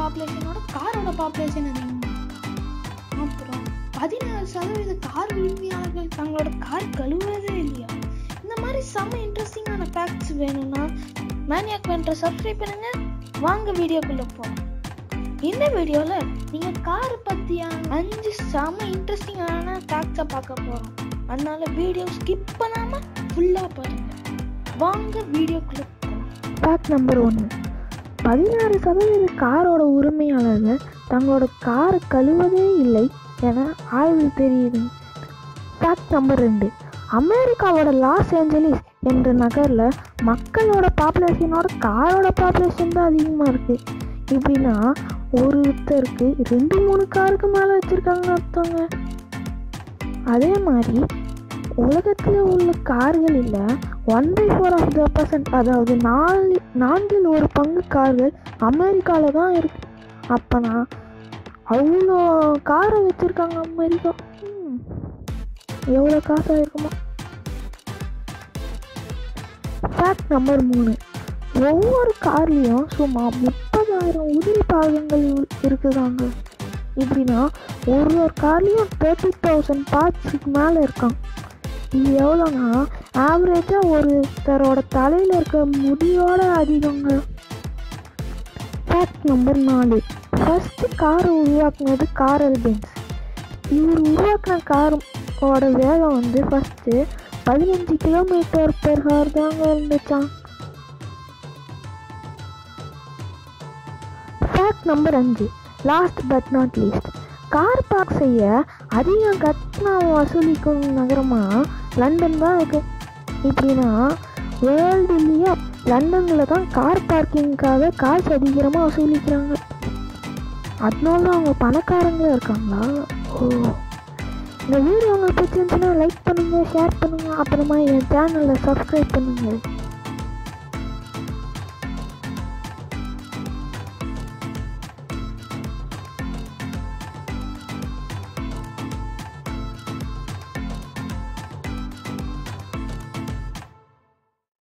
பாப்புலேஷனோட காரோட பாப்புலேஷன் அதிகமாக அப்புறம் பதினாறு சதவீத கார் உரிமையாளர்கள் தங்களோட கார் கழுவுறதே இல்லையா இந்த மாதிரி செம்ம இன்ட்ரெஸ்டிங்கான ஃபேக்ட்ஸ் வேணும்னா மேனியாக் வென்ற சப்ஸ்கிரைப் பண்ணுங்க வாங்க வீடியோக்குள்ள போகலாம் இந்த வீடியோவில் நீங்கள் கார் பற்றியான அஞ்சு செம்ம இன்ட்ரெஸ்டிங்கான ஃபேக்ட்ஸை பார்க்க போகிறோம் அதனால வீடியோ ஸ்கிப் பண்ணாமல் ஃபுல்லாக பாருங்க வாங்க வீடியோக்குள்ள போகலாம் ஃபேக்ட் நம்பர் ஒன்று பதினாறு சதவீத காரோட உரிமையாளர்கள் தங்களோட காரை கழுவதே இல்லை என ஆய்வில் தெரியுது ஃபேக்ட் நம்பர் ரெண்டு அமெரிக்காவோட லாஸ் ஏஞ்சலிஸ் என்ற நகரில் மக்களோட பாப்புலேஷனோட காரோட பாப்புலேஷன் தான் அதிகமாக இருக்குது இப்படின்னா ஒருத்தருக்கு ரெண்டு மூணு காருக்கு மேலே வச்சுருக்காங்க அர்த்தங்க அதே மாதிரி உலகத்தில் உள்ள கார்களில் one by four of the percent அதாவது நாலு நான்கில் ஒரு பங்கு கார்கள் அமெரிக்காவில் தான் இருக்கு அப்போனா அவ்வளோ காரை வச்சுருக்காங்க அமெரிக்கா ம், எவ்வளோ காசாக இருக்குமா ஃபேக்ட் நம்பர் மூணு ஒவ்வொரு கார்லேயும் சுமார் முப்பதாயிரம் உதிரி பாகங்கள் இரு- இருக்குதாங்க இப்படின்னா ஒரு ஒரு கார்லேயும் தேர்ட்டி தௌசண்ட் பார்ட்ஸுக்கு மேலே இருக்காங்க இது எவ்வளோனா ஆவரேஜாக ஒருத்தரோட தலையில் இருக்க முடியோட அதிகங்க ஃபேக்ட் நம்பர் நாலு ஃபஸ்ட்டு காரை உருவாக்குனது காரல் பென்ஸ் இவர் உருவாக்கின காரோட வேகம் வந்து ஃபஸ்ட்டு பதினஞ்சு கிலோமீட்டர் பெர் ஹவர் தாங்க இருந்துச்சான் ஃபேக்ட் நம்பர் அஞ்சு last but not least car park செய்ய அதிக கட்டணம் வசூலிக்கும் நகரமாக லண்டன் தான் இருக்கு இப்படின்னா வேர்ல்டுலேயே லண்டனில் தான் கார் பார்க்கிங்காக காசு அதிகமாக வசூலிக்கிறாங்க அதனால தான் அவங்க பணக்காரங்களே இருக்காங்களா ஓ இந்த வீடியோ உங்களுக்கு பிடிச்சிருந்துச்சுன்னா லைக் பண்ணுங்கள் ஷேர் பண்ணுங்கள் அப்புறமா என் சேனலை சப்ஸ்கிரைப் பண்ணுங்கள்